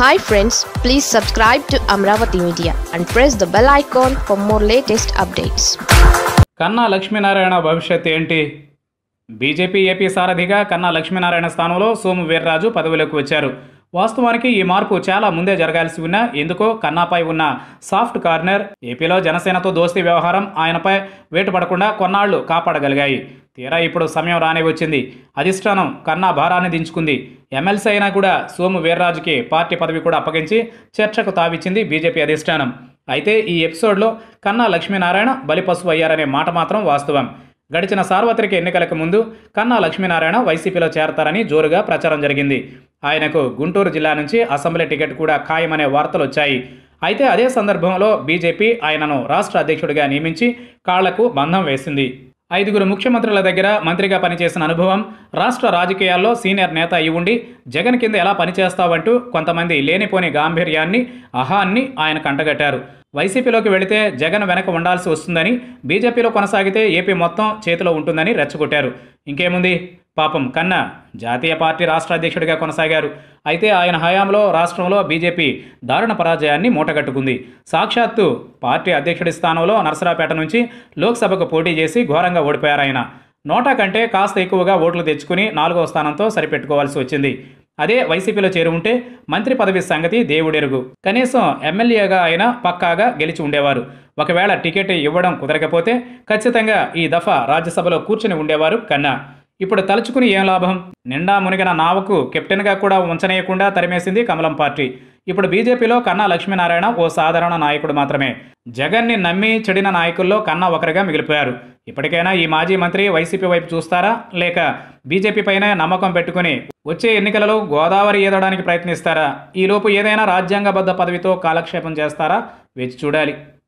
hi friends please subscribe to Amaravati media and press the bell icon for more latest updates Kanna Lakshminarayana భవిష్యత్ ఏంటి BJP AP సారథిగా కన్నా లక్ష్మీనారాయణ స్థానంలో సోము వీర్రాజు పదవిలోకి వచ్చారు వాస్తవానికి ఈ మార్పు చాలా ముందే జరగాల్సి ఉన్నా ఎందుకో కన్నాపై ఉన్న సాఫ్ట్ కార్నర్ ఏపీలో జనసేనతో దోస్తీ వ్యవహారం ఆయనపై వేటుపడకుండా కొన్నాళ్లు కాపాడగలిగాయి తీరా ఇప్పుడు సమయం రానే వచ్చింది అధిష్టానం కన్నా భారాన్ని దించుకుంది ఎమ్మెల్సీ అయినా కూడా సోము వీర్రాజుకి పార్టీ పదవి కూడా అప్పగించి చర్చకు తావిచ్చింది బీజేపీ అధిష్టానం అయితే ఈ ఎపిసోడ్లో కన్నా లక్ష్మీనారాయణ బలిపశువు అయ్యారనే మాట మాత్రం వాస్తవం గడిచిన సార్వత్రిక ఎన్నికలకు ముందు కన్నా లక్ష్మీనారాయణ వైసీపీలో చేరతారని జోరుగా ప్రచారం జరిగింది ఆయనకు గుంటూరు జిల్లా నుంచి అసెంబ్లీ టికెట్ కూడా ఖాయమనే వార్తలు వచ్చాయి అయితే అదే సందర్భంలో బీజేపీ ఆయనను రాష్ట్ర అధ్యక్షుడిగా నియమించి కాళ్లకు బంధం వేసింది ఐదుగురు ముఖ్యమంత్రుల దగ్గర మంత్రిగా పనిచేసిన అనుభవం రాష్ట్ర రాజకీయాల్లో సీనియర్ నేత అయి ఉండి జగన్ కింద ఎలా పనిచేస్తావంటూ కొంతమంది లేనిపోని గాంభీర్యాన్ని అహాన్ని ఆయన కంటగట్టారు వైసీపీలోకి వెళితే జగన్ వెనక ఉండాల్సి వస్తుందని బీజేపీలో కొనసాగితే ఏపీ మొత్తం చేతిలో ఉంటుందని రెచ్చగొట్టారు ఇంకేముంది పాపం కన్నా జాతీయ పార్టీ రాష్ట్ర అధ్యక్షుడిగా కొనసాగారు అయితే ఆయన హయాంలో రాష్ట్రంలో బీజేపీ దారుణ పరాజయాన్ని మూటగట్టుకుంది సాక్షాత్తు పార్టీ అధ్యక్షుడి స్థానంలో నరసరాపేట నుంచి లోక్సభకు పోటీ చేసి ఘోరంగా ఓడిపోయారు ఆయన నోటా కంటే కాస్త ఎక్కువగా ఓట్లు తెచ్చుకుని నాలుగో స్థానంతో సరిపెట్టుకోవాల్సి వచ్చింది అదే వైసీపీలో చేరి ఉంటే మంత్రి పదవి సంగతి దేవుడెరుగు కనీసం ఎమ్మెల్యేగా అయినా పక్కాగా గెలిచి ఉండేవారు ఒకవేళ టికెట్ ఇవ్వడం కుదరకపోతే ఖచ్చితంగా ఈ దఫా రాజ్యసభలో కూర్చుని ఉండేవారు కన్నా ఇప్పుడు తలుచుకుని ఏం లాభం నిండా మునిగిన నావకు కెప్టెన్గా కూడా ఉంచనేయకుండా తరిమేసింది కమలం పార్టీ ఇప్పుడు బీజేపీలో కన్నా లక్ష్మీనారాయణ ఓ సాధారణ నాయకుడు మాత్రమే జగన్ని నమ్మి చెడిన నాయకుల్లో కన్నా ఒకరిగా మిగిలిపోయారు ఇప్పటికైనా ఈ మాజీ మంత్రి వైసీపీ వైపు చూస్తారా లేక బీజేపీ పైనే నమ్మకం పెట్టుకుని వచ్చే ఎన్నికలలో గోదావరి ఈదడానికి ప్రయత్నిస్తారా ఈలోపు ఏదైనా రాజ్యాంగబద్ధ పదవితో కాలక్షేపం చేస్తారా వేచి చూడాలి